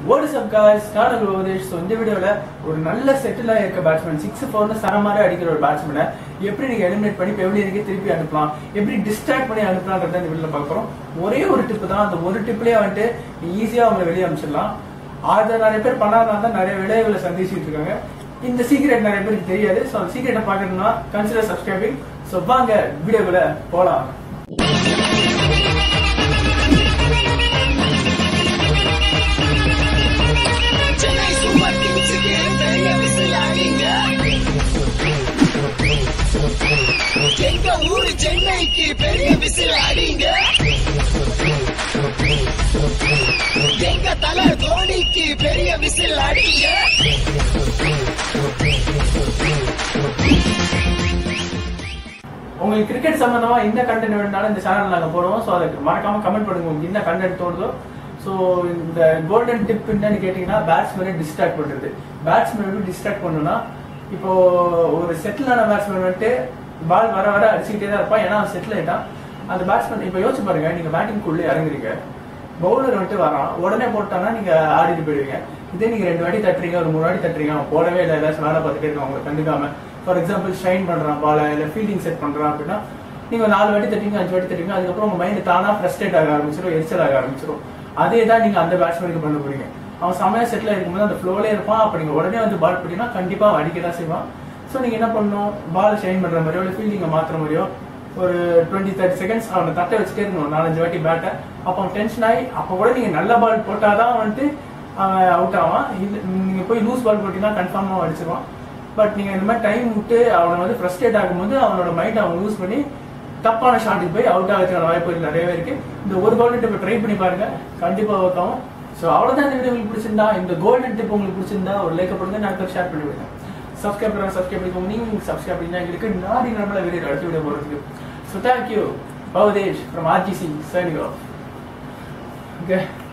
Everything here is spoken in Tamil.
வாட்ஸ் அப் காய்ஸ் நான் உங்கள் உபதேஷ் ஸோ இந்த வீடியோவில் ஒரு நல்ல செட்டிலாக இருக்க பேட்ஸ்மேன் சிக்ஸ் ஃபோர்னு சரமாரி அடிக்கிற ஒரு பேட்ஸ்மேனை எப்படி நீங்கள் எலிமினேட் பண்ணி பெவிலியனுக்கு திருப்பி அனுப்பலாம் எப்படி டிஸ்ட்ராக்ட் பண்ணி அனுப்பலான்றத இந்த வீடியோவில் பார்க்க போகிறோம் ஒரே ஒரு டிப்பு தான் அந்த ஒரு டிப்லேயே வந்துட்டு ஈஸியாக அவங்களை வெளியே அனுப்பிச்சிடலாம் அதை நிறைய பேர் பண்ணாதனால தான் நிறைய விளைவுகளை சந்திச்சுட்டு இருக்காங்க இந்த சீக்ரெட் நிறைய பேருக்கு தெரியாது ஸோ அந்த சீக்ரெட்டை பார்க்கணும்னா கன்சிடர் சப்ஸ்கிரைபிங் ஸோ வாங்க வீடியோக்குள்ள போகலாம் சென்னை சூப்பர் கிங்ஸுக்கு பெரிய விசில் அடிங்க எங்க ஊரு சென்னைக்கு பெரிய விசில் அடிங்க எங்க தலை தோனிக்கு பெரிய விசில் அடிங்க உங்களுக்கு கிரிக்கெட் சம்பந்தமா என்ன கண்டென்ட் வேணுனாலும் இந்த சேனல் நாங்க போடுவோம் ஸோ அதுக்கு மறக்காம கமெண்ட் பண்ணுங்க உங்களுக்கு என்ன கண்டென்ட் தோணுதோ ஸோ இந்த கோல்டன் டிப் என்னன்னு கேட்டீங்கன்னா பேட்ஸ்மேனை டிஸ்ட்ராக்ட் பண்றது பேட்ஸ்மேன் எப்படி டிஸ்ட்ராக்ட் பண்ணணும்னா இப்போ ஒரு செட்டில் ஆன பேட்ஸ்மேன் வந்துட்டு பால் வர வர அடிச்சுக்கிட்டே தான் இருப்பான் ஏன்னா செட்டில் ஆயிட்டான் அந்த பேட்ஸ்மேன் இப்போ யோசிச்சு பாருங்க நீங்க பேட்டிங்குள்ளே இறங்குறீங்க பவுலர் வந்துட்டு வரான் உடனே போட்டாங்கன்னா நீங்க ஆடிட்டு போயிடுவீங்க இதே நீங்க ரெண்டு வாட்டி தட்டுறீங்க ஒரு மூணு வாட்டி தட்டுறீங்க அவன் போடவே இல்லை ஏதாச்சும் வேலை பார்த்துட்டே இருக்கான் உங்களை கண்டுக்காம ஃபார் எக்ஸாம்பிள் ஷைன் பண்றான் பால இல்ல ஃபீல்டிங் செட் பண்றான் அப்படின்னா நீங்க நாலு வாட்டி தட்டுறீங்க அஞ்சு வாட்டி தட்டுறீங்க அதுக்கப்புறம் உங்க மைண்ட் தானா ஃப்ரஸ்ட்ரேட் ஆக ஆரம்பிச்சிடும் எரிச்சல் ஆக ஆரம்பிச்சிடும் அதே தான் நீங்க அந்த பேட்ஸ்மேனுக்கு பண்ண போறீங்க அவன் சமய செட்டில் இருக்கும்போது அந்த ஃப்ளோலே இருப்பான் அப்ப நீங்க உடனே வந்து பால் போட்டீங்கன்னா கண்டிப்பா அவன் அடிக்க தான் செய்வான் ஸோ நீங்க என்ன பண்ணணும் பால் ஷைன் பண்ற மாதிரியோ இல்லை ஃபீல்டிங்கை மாத்துற மாதிரியோ ஒரு டுவெண்ட்டி தேர்ட்டி செகண்ட்ஸ் அவனை தட்டை வச்சுட்டே இருக்கணும் நாலஞ்சு வாட்டி பேட்டை அப்போ அவன் டென்ஷன் ஆகி அப்போ கூட நீங்க நல்ல பால் போட்டாதான் வந்துட்டு அவன் அவுட் ஆவான் இது நீங்க போய் லூஸ் பால் போட்டீங்கன்னா கன்ஃபார்மாக அடிச்சிருவான் பட் நீங்க இந்த மாதிரி டைம் விட்டு அவனை வந்து ஃப்ரஸ்ட்ரேட் ஆகும்போது அவனோட மைண்ட் அவன் யூஸ் பண்ணி தப்பான ஷாட்டுக்கு போய் அவுட் ஆகிறதுக்கான வாய்ப்புகள் நிறையவே இருக்கு இந்த ஒரு கோல்டன் டிப் ட்ரை பண்ணி பாருங்க கண்டிப்பா ஒர்க் ஆகும் ஸோ அவ்வளோதான் இந்த வீடியோ உங்களுக்கு பிடிச்சிருந்தா இந்த கோல்டன் டிப் உங்களுக்கு பிடிச்சிருந்தா ஒரு லைக் பண்ணுங்க நான் ஷேர் பண்ணி விடுங்க சப்ஸ்கிரைப் பண்ணுங்க சப்ஸ்கிரைப் பண்ணிக்கோங்க நீங்க சப்ஸ்கிரைப் பண்ணீங்கன்னா எங்களுக்கு நாடி நம்மள வீடியோ அடுத்த வீடியோ போடுறதுக்கு so thank you Bhavadesh from RGC signing off okay